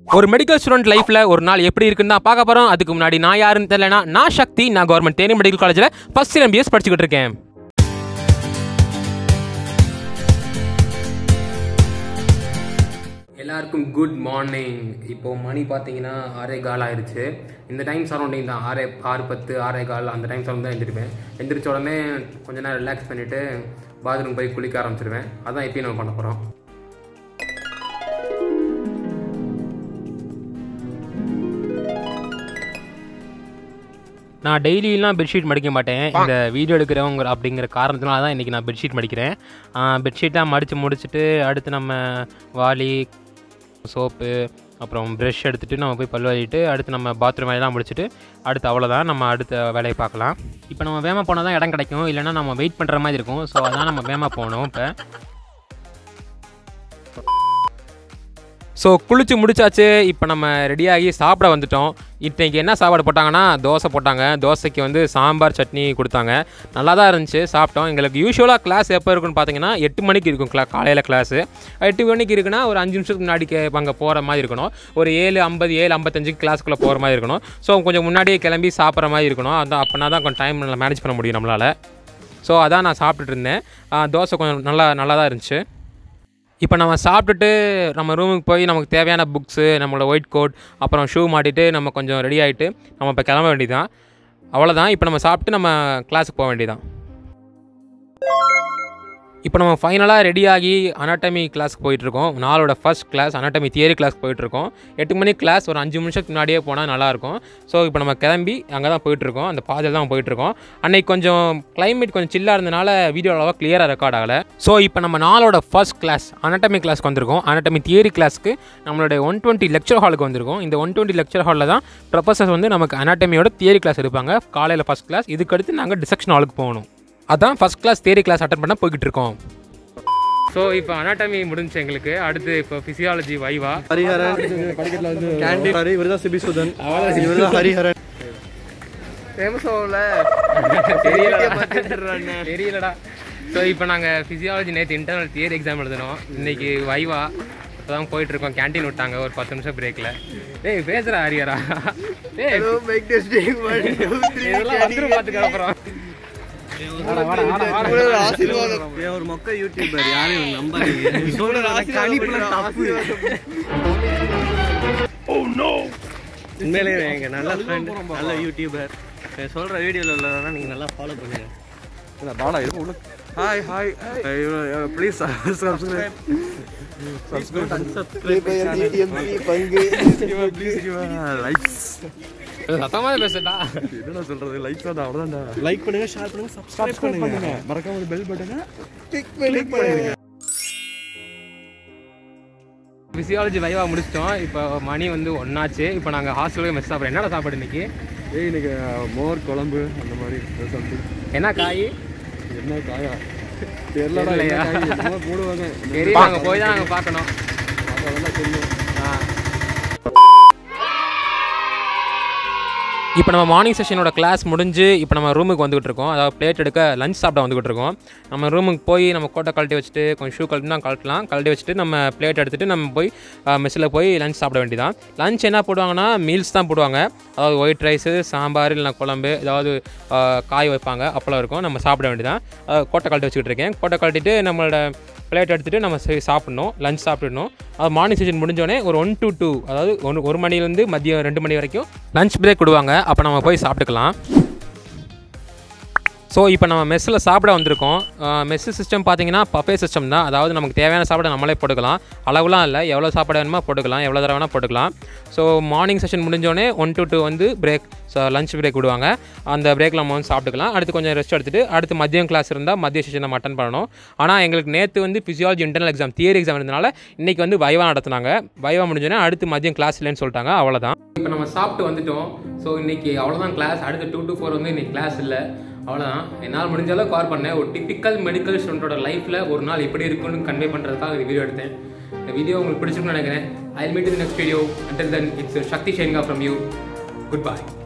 ஒரு medical student லைஃப்பில் ஒரு நாள் எப்படி இருக்குன்னு தான் பார்க்க போகிறோம் அதுக்கு முன்னாடி நான் யாருன்னு தெரியலனா நான் சக்தி நான் கவர்மெண்ட் தேனி மெடிக்கல் காலேஜில் ஃபஸ்ட் இயர் எம்பிஎஸ் படிச்சுக்கிட்டு இருக்கேன் எல்லாருக்கும் குட் மார்னிங் இப்போ மணி பார்த்தீங்கன்னா ஆறே கால் ஆயிடுச்சு இந்த டைம் சரௌண்டிங் தான் ஆறே ஆறு பத்து ஆறே கால் அந்த டைம் சரௌண்ட் தான் எழுந்திருப்பேன் எந்திரிச்ச உடனே கொஞ்ச நேரம் ரிலாக்ஸ் பண்ணிவிட்டு பாத்ரூம் போய் குளிக்க ஆரம்பிச்சிருவேன் அதான் இப்பயும் நம்ம பண்ண போகிறோம் நான் டெய்லியெலாம் பெட்ஷீட் மடிக்க மாட்டேன் இந்த வீடியோ எடுக்கிறவங்க அப்படிங்கிற காரணத்தினால தான் இன்றைக்கி நான் பெட்ஷீட் மடிக்கிறேன் பெட்ஷீட்டாக மடித்து முடிச்சுட்டு அடுத்து நம்ம வாளி சோப்பு அப்புறம் ப்ரஷ் எடுத்துகிட்டு நம்ம போய் பல் வலிட்டு அடுத்து நம்ம பாத்ரூம் வேலையெல்லாம் முடிச்சுட்டு அடுத்து அவ்வளோதான் நம்ம அடுத்த வேலையை பார்க்கலாம் இப்போ நம்ம வேமா போனால் தான் இடம் கிடைக்கும் இல்லைன்னா நம்ம வெயிட் பண்ணுற மாதிரி இருக்கும் ஸோ அதான் நம்ம வேமா போகணும் இப்போ ஸோ குளிச்சு முடிச்சாச்சு இப்போ நம்ம ரெடியாகி சாப்பிட வந்துட்டோம் இன்றைக்கி என்ன சாப்பாடு போட்டாங்கன்னா தோசை போட்டாங்க தோசைக்கு வந்து சாம்பார் சட்னி கொடுத்தாங்க நல்லா தான் இருந்துச்சு சாப்பிட்டோம் எங்களுக்கு யூஸ்வலாக கிளாஸ் எப்போ இருக்குன்னு பார்த்தீங்கன்னா எட்டு மணிக்கு இருக்கும் கிளா காலையில் கிளாஸு எட்டு மணிக்கு இருக்குன்னா ஒரு அஞ்சு நிமிஷத்துக்கு முன்னாடி கே அங்கே போகிற மாதிரி இருக்கணும் ஒரு ஏழு ஐம்பது ஏழு ஐம்பத்தஞ்சுக்கு கிளாஸ்க்குள்ளே போகிற மாதிரி இருக்கணும் ஸோ கொஞ்சம் முன்னாடியே கிளம்பி சாப்பிட்ற மாதிரி இருக்கணும் அதான் அப்போனா தான் கொஞ்சம் டைம் நல்லா மேனேஜ் பண்ண முடியும் நம்மளால் ஸோ அதான் நான் சாப்பிட்டுட்டு இருந்தேன் ஆ, தோசை கொஞ்சம் நல்லா நல்லா தான் இருந்துச்சு இப்போ நம்ம சாப்பிட்டுட்டு நம்ம ரூமுக்கு போய் நமக்கு தேவையான புக்ஸு நம்மளோட ஒயிட் கோட் அப்புறம் ஷூ மாட்டிட்டு நம்ம கொஞ்சம் ரெடி ஆகிட்டு நம்ம இப்போ கிளம்ப வேண்டியதான் அவ்வளோதான் இப்போ நம்ம சாப்பிட்டு நம்ம கிளாஸுக்கு போக வேண்டியதான் இப்போ நம்ம ஃபைனலாக ரெடியாகி அனாட்டமி கிளாஸ்க்கு போயிட்டுருக்கோம் நாளோட ஃபர்ஸ்ட் கிளாஸ் அனாட்டமி தியரி கிளாஸ்க்கு போயிட்டுருக்கோம் எட்டு மணி கிளாஸ் ஒரு அஞ்சு நிமிஷத்துக்கு முன்னாடியே போனால் நல்லாயிருக்கும் ஸோ இப்போ நம்ம கிளம்பி அங்கே தான் போயிட்டுருக்கோம் அந்த பாதையில் தான் போயிட்டுருக்கோம் அன்னைக்கு கொஞ்சம் climate கொஞ்சம் சில்லாக இருந்தனால வீடியோ அளவாக கிளியராக ரெக்கார்ட் ஆகலை ஸோ இப்போ நம்ம நாளோட ஃபர்ஸ்ட் கிளாஸ் அனாட்டமி கிளாஸ்க்கு வந்திருக்கோம் அனாட்டமி தியரி கிளாஸ்க்கு நம்மளுடைய ஒன் டுவெண்ட்டி லெக்சர் ஹாலுக்கு வந்திருக்கோம் இந்த ஒன் டுவெண்ட்டி லெக்சர் ஹாலில் தான் ப்ரொஃபஸர்ஸ் வந்து நமக்கு அனாட்டமியோட தியரி கிளாஸ் எடுப்பாங்க காலையில் ஃபர்ஸ்ட் கிளாஸ் இதுக்கடுத்து நாங்கள் டிசெக்ஷன் ஹாலுக்கு போகணும் அதான் first class theory class attend பண்ண போய்கிட்டு இருக்கோம் ஸோ இப்போ அனாட்டமி முடிஞ்சு எங்களுக்கு அடுத்து இப்போ physiology viva Hariharan canteen Hari இவர் தான் சிபிசுதன் இவர் தான் ஹரிஹரன் தெரியலடா தெரியலடா ஸோ இப்போ நாங்கள் ஃபிசியாலஜி நேற்று இன்டர்னல் தியரி எக்ஸாம் எழுதணும் இன்னைக்கு வைவா இப்போதான் போயிட்டு இருக்கோம் கேண்டீன் விட்டாங்க ஒரு பத்து நிமிஷம் பிரேக்கில் டேய் பேசுகிறா ஹரியரா டேய் இதெல்லாம் வந்துரும் பார்த்துக்க அப்புறம் வாடா, வாடா, வாடா, வாடா. ஏன் ஒரு மொக்க யூடியூபர் யாரையும் நம்பாதீங்க சொல்ற கணிப்புல தப்பு உண்மையிலேயே எங்க நல்ல ஃப்ரெண்ட் நல்ல யூடியூபர் நான் சொல்ற வீடியோல உள்ளதா நீங்க நல்லா ஃபாலோ பண்ணுங்க பாடா இது உள்ள hi hi please subscribe likes சத்தமாக பேசுடா என்னடா சொல்றது லைக்ஸ் தான் அவ்வளவுதான்டா லைக் பண்ணுங்க ஷேர் பண்ணுங்க சப்ஸ்கிரைப் பண்ணுங்க மறக்காம ஒரு பெல் பட்டனை கிளிக் பண்ணுங்க ஃபிசியாலஜி வைவா முடிச்சிட்டோம் இப்போ மணி வந்து ஒன்னாச்சு இப்போ நாங்கள் ஹாஸ்டலுக்கு மெஸ் சாப்பிட்றோம் என்னடா சாப்பாடு இன்னைக்கு ஏய் இன்னைக்கு மோர் குழம்பு அந்த மாதிரி சம்திங் என்ன காய் என்ன காயா தெரியலடா தெரியலையா? என்ன காய் என்னமோ போடுவாங்க தெரியல நாங்கள் போய் தான் நாங்கள் பார்க்கணும் அதெல்லாம் தெரியும் ஆ இப்போ நம்ம மார்னிங் செஷனோட கிளாஸ் முடிஞ்சு இப்போ நம்ம ரூமுக்கு வந்துகிட்டு இருக்கோம் அதாவது பிளேட் எடுக்க லஞ்ச் சாப்பிட வந்துகிட்டு இருக்கோம் நம்ம ரூமுக்கு போய் நம்ம கோட்டை கழட்டி வச்சுட்டு கொஞ்சம் ஷூ கழட்டி தான் கழட்டலாம் கழட்டி வச்சுட்டு நம்ம பிளேட் எடுத்துகிட்டு நம்ம போய் மெஸ்ஸில் போய் லஞ்ச் சாப்பிட வேண்டியதான் லஞ்ச் என்ன போடுவாங்கன்னா மீல்ஸ் தான் போடுவாங்க அதாவது ஒயிட் ரைஸு சாம்பார் இல்லைனா குழம்பு ஏதாவது ஆ, காய் வைப்பாங்க அப்பளம் இருக்கும் நம்ம சாப்பிட வேண்டியதான் ஆ, கோட்டை கழட்டி வச்சுக்கிட்டு இருக்கேன் கோட்டை கழட்டிட்டு நம்மளோட பிளேட் எடுத்துகிட்டு நம்ம சரி சாப்பிடணும் லஞ்ச் சாப்பிடணும் அது மார்னிங் செஷன் முடிஞ்சோடனே ஒரு ஒன் டு டூ அதாவது ஒன்று ஒரு மணிலேருந்து மதியம் ரெண்டு மணி வரைக்கும் லஞ்ச் பிரேக் விடுவாங்க அப்போ நம்ம போய் சாப்பிட்டுக்கலாம் ஸோ இப்போ நம்ம மெஸ்ஸில் சாப்பிட வந்திருக்கோம் மெஸ்ஸு சிஸ்டம் பார்த்தீங்கன்னா பஃபே சிஸ்டம் தான் அதாவது நமக்கு தேவையான சாப்பாடை நம்மளே போட்டுக்கலாம் அளவுலாம் இல்லை எவ்வளோ சாப்பாடு வேணுமோ போட்டுக்கலாம் எவ்வளோ தடவை வேணால் போட்டுக்கலாம் ஸோ மார்னிங் செஷன் முடிஞ்சோடனே ஒன் டு டூ வந்து பிரேக் ஸோ லஞ்ச் பிரேக் விடுவாங்க அந்த பிரேக்கில் நம்ம வந்து சாப்பிட்டுக்கலாம் அடுத்து கொஞ்சம் ரெஸ்ட் எடுத்துட்டு அடுத்து மதியம் கிளாஸ் இருந்தால் மதிய செஷன் நம்ம அட்டன் பண்ணணும் ஆனால் எங்களுக்கு நேற்று வந்து physiology internal exam theory exam இருந்தனால இன்றைக்கி வந்து வைவா நடத்துனாங்க வைவா முடிஞ்சோடனே அடுத்து மதியம் கிளாஸ் இல்லைன்னு சொல்லிட்டாங்க அவ்வளோதான் இப்போ நம்ம சாப்பிட்டு வந்துட்டோம் ஸோ இன்னைக்கு அவ்வளோதான் கிளாஸ் அடுத்து டூ டு ஃபோர் வந்து இன்னைக்கு கிளாஸ் இல்லை அவ்வளோதான் என்னால் முடிஞ்ச அளவு கவர் பண்ணேன் ஒரு டிப்பிக்கல் மெடிக்கல் ஸ்டூடெண்ட்டோட லைஃப்பில் ஒரு நாள் எப்படி இருக்குன்னு கன்வே பண்ணுறதுக்காக இந்த வீடியோ எடுத்தேன் இந்த வீடியோ உங்களுக்கு பிடிச்சிருக்குன்னு நினைக்கிறேன் I meet in next video until then it's Sakthi ஷேங்கா ஃப்ரம் யூ குட் பை